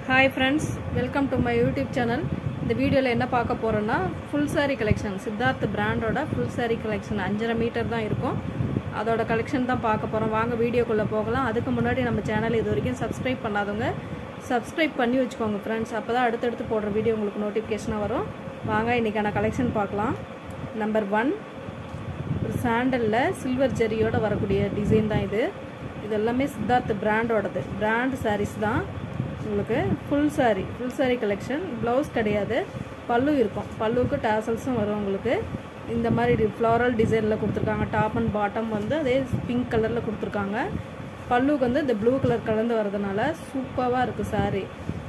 hi friends welcome to my YouTube channel இந்த வீடியோவில் என்ன பார்க்க போகிறோன்னா ஃபுல் saree கலெக்ஷன் சித்தார்த் பிராண்டோட ஃபுல் saree கலெக்ஷன் அஞ்சரை மீட்டர் தான் இருக்கும் அதோட கலெக்ஷன் தான் பார்க்க போகிறோம் வாங்க வீடியோக்குள்ளே போகலாம் அதுக்கு முன்னாடி நம்ம சேனல் இது வரைக்கும் சப்ஸ்கிரைப் பண்ணாதவங்க சப்ஸ்கிரைப் பண்ணி வச்சுக்கோங்க ஃப்ரெண்ட்ஸ் அப்போ தான் அடுத்தடுத்து போடுற வீடியோ உங்களுக்கு நோட்டிஃபிகேஷனாக வரும் வாங்க இன்றைக்கான கலெக்ஷன் பார்க்கலாம் நம்பர் ஒன் ஒரு சாண்டலில் சில்வர் ஜெரியோட வரக்கூடிய டிசைன் தான் இது இது எல்லாமே சித்தார்த் பிராண்டோடது பிராண்ட் sarees தான் உங்களுக்கு full saree full saree collection blouse கிடையாது பல்லு இருக்கும் பல்லுவுக்கு டேசல்ஸும் வரும் உங்களுக்கு இந்த மாதிரி ஃப்ளாரல் டிசைனில் கொடுத்துருக்காங்க டாப் அண்ட் பாட்டம் வந்து அதே பிங்க் கலரில் கொடுத்துருக்காங்க பல்லுவுக்கு வந்து இந்த ப்ளூ கலர் கலந்து வரதுனால சூப்பராக இருக்குது saree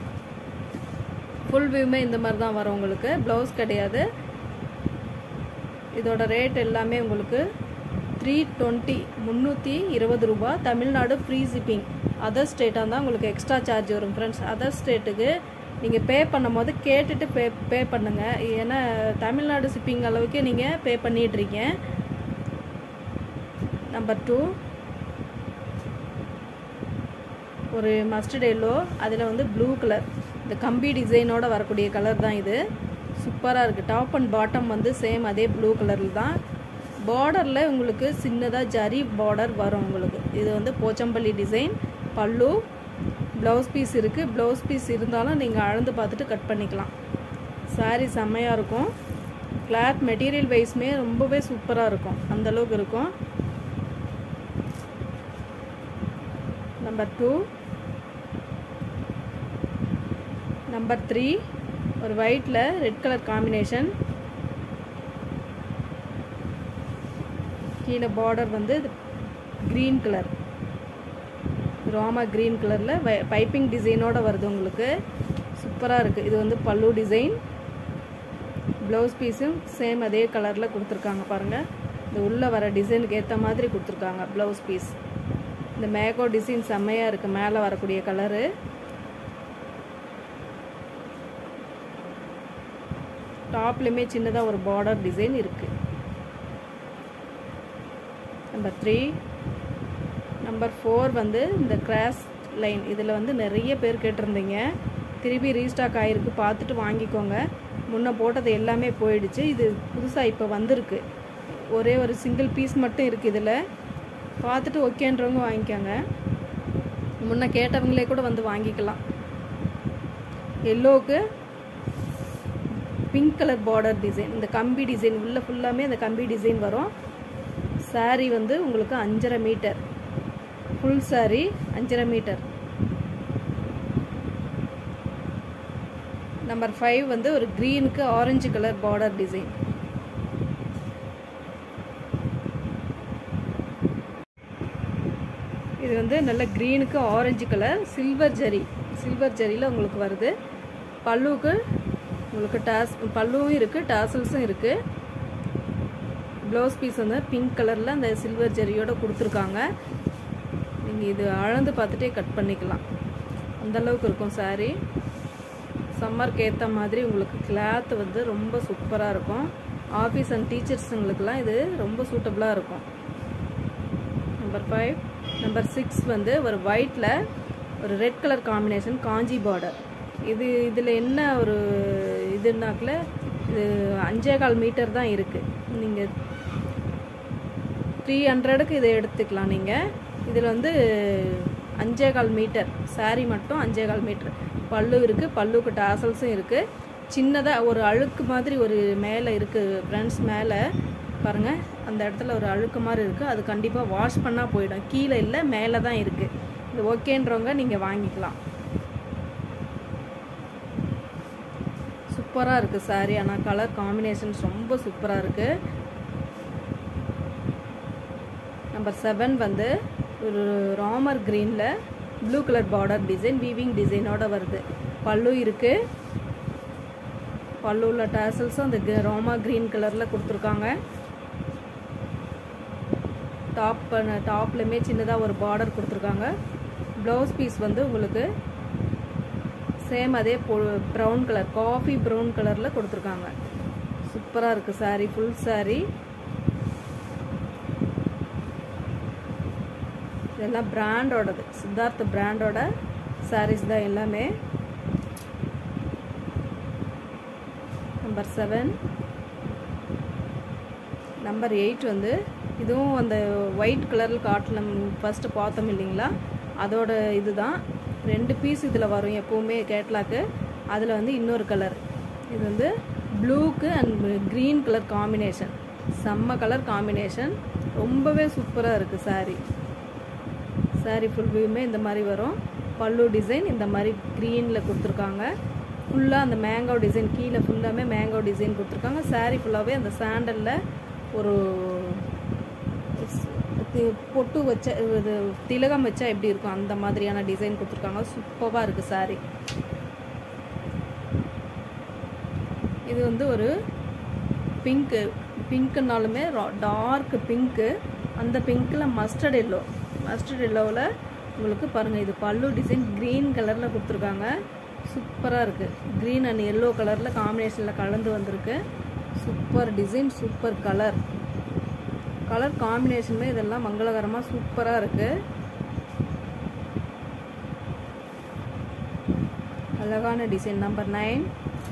ஃபுல் வியூமே இந்த மாதிரி தான் வரும் உங்களுக்கு ப்ளவுஸ் கிடையாது இதோட ரேட் எல்லாமே உங்களுக்கு த்ரீ டுவெண்ட்டி முந்நூற்றி இருபது ரூபா தமிழ்நாடு ஃப்ரீ ஷிப்பிங் அதர் ஸ்டேட்டாக இருந்தால் உங்களுக்கு எக்ஸ்ட்ரா சார்ஜ் வரும் ஃப்ரெண்ட்ஸ் அதர் ஸ்டேட்டுக்கு நீங்கள் பே பண்ணும் போது கேட்டுட்டு பே பே பண்ணுங்கள் ஏன்னா தமிழ்நாடு ஷிப்பிங் அளவுக்கு நீங்கள் பே பண்ணிடுறீங்க நம்பர் டூ ஒரு மஸ்டர்ட் எல்லோ அதில் வந்து ப்ளூ கலர் இந்த கம்பி டிசைனோட வரக்கூடிய கலர் தான் இது சூப்பராக இருக்குது டாப் அண்ட் பாட்டம் வந்து சேம் அதே ப்ளூ கலரில் தான் பார்டரில் உங்களுக்கு சின்னதாக ஜரி பார்டர் வரும் உங்களுக்கு இது வந்து போச்சம்பள்ளி டிசைன் பல்லு ப்ளவுஸ் பீஸ் இருக்குது ப்ளவுஸ் பீஸ் இருந்தாலும் நீங்கள் அளந்து பார்த்துட்டு கட் பண்ணிக்கலாம் சாரீ செம்மையாக இருக்கும் கிளாத் மெட்டீரியல் வைஸ்மே ரொம்பவே சூப்பராக இருக்கும் அந்தளவுக்கு இருக்கும் நம்பர் டூ நம்பர் த்ரீ ஒரு ஒயிட்டில் ரெட் கலர் காம்பினேஷன் கீழே பார்டர் வந்து க்ரீன் கலர் ரோமா க்ரீன் கலரில் பைப்பிங் டிசைனோடு வருது உங்களுக்கு சூப்பராக இருக்குது இது வந்து பல்லு டிசைன் ப்ளவுஸ் பீஸும் சேம் அதே கலரில் கொடுத்துருக்காங்க பாருங்கள் இந்த உள்ளே வர டிசைனுக்கு ஏற்ற மாதிரி கொடுத்துருக்காங்க ப்ளவுஸ் பீஸ் இந்த மேகோ டிசைன் செம்மையாக இருக்குது மேலே வரக்கூடிய கலரு டாப்லேயுமே சின்னதாக ஒரு பார்டர் டிசைன் இருக்குது நம்பர் த்ரீ நம்பர் ஃபோர் வந்து இந்த கிராஸ் லைன் இதில் வந்து நிறைய பேர் கேட்டிருந்தீங்க திருப்பி ரீஸ்டாக் ஆகிருக்கு பார்த்துட்டு வாங்கிக்கோங்க முன்ன போட்டது எல்லாமே போயிடுச்சு இது புதுசாக இப்போ வந்திருக்கு ஒரே ஒரு சிங்கிள் பீஸ் மட்டும் இருக்குது இதில் பார்த்துட்டு ஓகேன்றவங்க வாங்கிக்கோங்க முன்ன கேட்டவங்களே கூட வந்து வாங்கிக்கலாம் எல்லோவுக்கு பிங்க் கலர் பார்டர் டிசைன் இந்த கம்பி டிசைன் உள்ளே ஃபுல்லாமே அந்த கம்பி டிசைன் வரும் சாரீ வந்து உங்களுக்கு அஞ்சரை மீட்டர் ஃபுல் சாரீ அஞ்சரை மீட்டர் நம்பர் ஃபைவ் வந்து ஒரு க்ரீனுக்கு ஆரஞ்சு கலர் பார்டர் டிசைன் இது வந்து நல்ல க்ரீனுக்கு orange colour silver zari silver ஜரியில் உங்களுக்கு வருது பல்லுவுக்கு உங்களுக்கு டாஸ் பல்லுவும் இருக்குது டாசல்ஸும் இருக்குது ப்ளவுஸ் பீஸ் வந்து பிங்க் கலரில் அந்த சில்வர் ஜரியோட கொடுத்துருக்காங்க நீங்கள் இது அளந்து பார்த்துட்டே கட் பண்ணிக்கலாம் அந்தளவுக்கு இருக்கும் சாரீ சம்மருக்கு ஏற்ற மாதிரி உங்களுக்கு கிளாத் வந்து ரொம்ப சூப்பராக இருக்கும் ஆஃபீஸ் அண்ட் டீச்சர்ஸுங்களுக்கெல்லாம் இது ரொம்ப சூட்டபுளாக இருக்கும் நம்பர் ஃபைவ் நம்பர் சிக்ஸ் வந்து ஒரு ஒயிட்டில் ஒரு red colour combination Kanchi border இது இதில் என்ன ஒரு இதுனாக்கில் இது அஞ்சே கால் மீட்டர் தான் இருக்குது நீங்கள் த்ரீ ஹண்ட்ரடுக்கு இதை எடுத்துக்கலாம் நீங்கள் இதில் வந்து அஞ்சே கால் மீட்டர் சாரீ மட்டும் அஞ்சே கால் மீட்டர் பல்லு இருக்குது பல்லுக்கு டாசல்ஸும் இருக்குது சின்னதாக ஒரு அழுக்கு மாதிரி ஒரு மேலே இருக்குது ஃப்ரெண்ட்ஸ் மேலே பாருங்கள் அந்த இடத்துல ஒரு அழுக்கு மாதிரி இருக்குது அது கண்டிப்பாக வாஷ் பண்ணால் போயிடும் கீழே இல்லை மேலே தான் இருக்குது இது ஓகேன்றவங்க நீங்கள் வாங்கிக்கலாம் சூப்பராக இருக்குது சாரீ ஆனால் கலர் காம்பினேஷன்ஸ் ரொம்ப சூப்பராக இருக்குது நம்பர் செவன் வந்து ஒரு ராமர் க்ரீனில் blue colour border design weaving டிசைனோட வருது பல்லு இருக்குது பல்லுவில் டேசல்ஸும் அந்த ரோமா க்ரீன் கலரில் கொடுத்துருக்காங்க டாப் டாப்லையுமே சின்னதாக ஒரு பார்டர் கொடுத்துருக்காங்க ப்ளவுஸ் பீஸ் வந்து உங்களுக்கு சேம் அதே ப்ரௌன் கலர் காஃபி ப்ரௌன் கலரில் கொடுத்துருக்காங்க சூப்பராக இருக்குது சாரீ ஃபுல் சாரீ இதெல்லாம் பிராண்டோடது சித்தார்த் பிராண்டோட சாரீஸ் தான் எல்லாமே நம்பர் செவன் நம்பர் எயிட் வந்து இதுவும் அந்த ஒயிட் கலரில் காட்டில் ஃபஸ்ட்டு பார்த்தோம் இல்லைங்களா அதோட இதுதான் ரெண்டு பீஸ் இதில் வரும் எப்போவுமே கேட்லாக்கு அதில் வந்து இன்னொரு கலர் இது வந்து ப்ளூக்கு அண்ட் க்ரீன் கலர் காம்பினேஷன் செம்ம கலர் காம்பினேஷன் ரொம்பவே சூப்பராக இருக்குது சாரீ சாரீ ஃபுல் வியூமே இந்த மாதிரி வரும் பல்லு டிசைன் இந்த மாதிரி க்ரீனில் கொடுத்துருக்காங்க ஃபுல்லாக அந்த மேங்கோ டிசைன் கீழே ஃபுல்லாமே மேங்கோ டிசைன் கொடுத்துருக்காங்க சாரீ ஃபுல்லாகவே அந்த சாண்டலில் ஒரு பொட்டு வச்ச இது திலகம் வச்சா எப்படி இருக்கும் அந்த மாதிரியான டிசைன் கொடுத்துருக்காங்க சூப்பராக இருக்குது சாரீ இது வந்து ஒரு பிங்க்கு பிங்க்குனாலுமே டார்க் பிங்க்கு அந்த பிங்க்கில் மஸ்டர்ட் எல்லோ மஸ்டர்ட் எல்லோவில் உங்களுக்கு பாருங்கள் இது பல்லு டிசைன் க்ரீன் கலரில் கொடுத்துருக்காங்க சூப்பராக இருக்குது க்ரீன் அண்ட் எல்லோ கலரில் காம்பினேஷனில் கலந்து வந்திருக்கு super design super colour colour காம்பினேஷனுமே இதெல்லாம் மங்களகரமாக சூப்பராக இருக்குது அழகான டிசைன் நம்பர் நைன்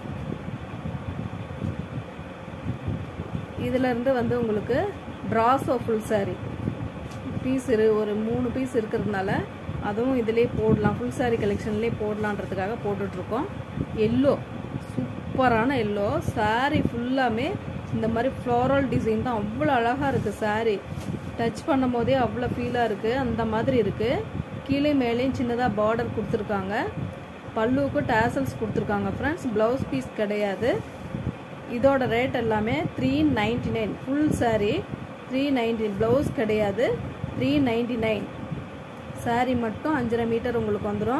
இதிலேருந்து வந்து உங்களுக்கு ப்ராஸோ ஃபுல் சாரி பீஸ் இரு ஒரு மூணு பீஸ் இருக்கிறதுனால அதுவும் இதிலே போடலாம் ஃபுல் சாரி கலெக்ஷன்லேயே போடலான்றதுக்காக போட்டுட்ருக்கோம் எல்லோ சூப்பரான எல்லோ சாரி ஃபுல்லாமே இந்த மாதிரி ஃப்ளோரல் டிசைன் தான் அவ்வளோ அழகாக இருக்குது சாரி டச் பண்ணும் போதே அவ்வளோ ஃபீலாக இருக்குது அந்த மாதிரி இருக்குது கீழே மேலேயும் சின்னதாக பார்டர் கொடுத்துருக்காங்க பல்லுவுக்கு டேசல்ஸ் கொடுத்துருக்காங்க ஃப்ரெண்ட்ஸ் ப்ளவுஸ் பீஸ் கிடையாது இதோட ரேட் எல்லாமே three ninety nine full sari three ninety blouse கிடையாது த்ரீ நைன்டி நைன் சாரீ மட்டும் அஞ்சரை மீட்டர் உங்களுக்கு வந்துடும்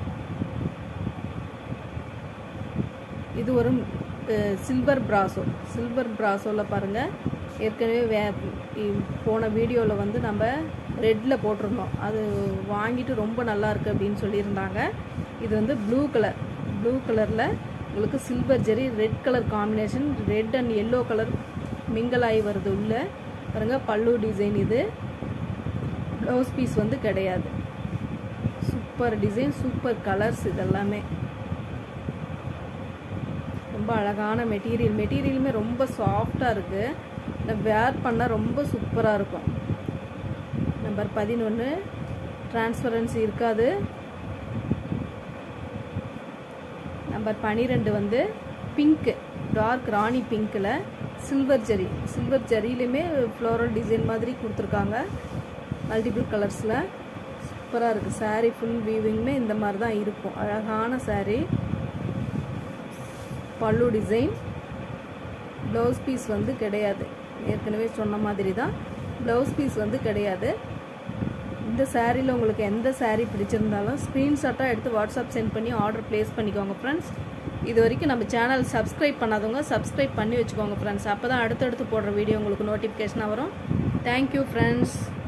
இது ஒரு சில்வர் பிராசோ சில்வர் பிராசோவில் பாருங்கள் ஏற்கனவே வே போன வீடியோவில் வந்து நம்ம ரெட்டில் போட்டிருந்தோம் அது வாங்கிட்டு ரொம்ப நல்லா இருக்குது அப்படின்னு சொல்லியிருந்தாங்க இது வந்து ப்ளூ கலர் ப்ளூ கலரில் உங்களுக்கு silver zari red colour combination red and yellow colour mingle ஆகி வருது உள்ள பாருங்க பல்லு டிசைன் இது ப்ளவுஸ் பீஸ் வந்து கிடையாது சூப்பர் டிசைன் சூப்பர் கலர்ஸ் இதெல்லாமே ரொம்ப அழகான மெட்டீரியல் மெட்டீரியலுமே ரொம்ப சாஃப்டாக இருக்குது வேர் பண்ணால் ரொம்ப சூப்பராக இருக்கும் நம்பர் பதினொன்று டிரான்ஸ்பரன்சி இருக்காது நம்பர் பன்னிரெண்டு வந்து பிங்க்கு டார்க் ராணி பிங்க்கில் சில்வர் ஜெரி சில்வர் ஜெரியிலையுமே ஃப்ளோரல் டிசைன் மாதிரி கொடுத்துருக்காங்க மல்டிபிள் கலர்ஸில் சூப்பராக இருக்குது சாரீ ஃபுல் வீவிங்குமே இந்த மாதிரி தான் இருக்கும் அழகான சாரீ பல்லு டிசைன் ப்ளவுஸ் பீஸ் வந்து கிடையாது ஏற்கனவே சொன்ன மாதிரி தான் ப்ளவுஸ் பீஸ் வந்து கிடையாது இந்த சாரியில் உங்களுக்கு எந்த சாரீ பிடிச்சிருந்தாலும் ஸ்க்ரீன்ஷாட்டாக எடுத்து வாட்ஸ்அப் சென்ட் பண்ணி ஆர்டர் ப்ளேஸ் பண்ணிக்கோங்க ஃப்ரெண்ட்ஸ் இது வரைக்கும் நம்ம சேனல் சப்ஸ்கிரைப் பண்ணாதவங்க சப்ஸ்கிரைப் பண்ணி வச்சுக்கோங்க ஃப்ரெண்ட்ஸ் அப்போ தான் அடுத்தடுத்து போடுற வீடியோ உங்களுக்கு நோட்டிஃபிகேஷனாக வரும் தேங்க்யூ ஃப்ரெண்ட்ஸ்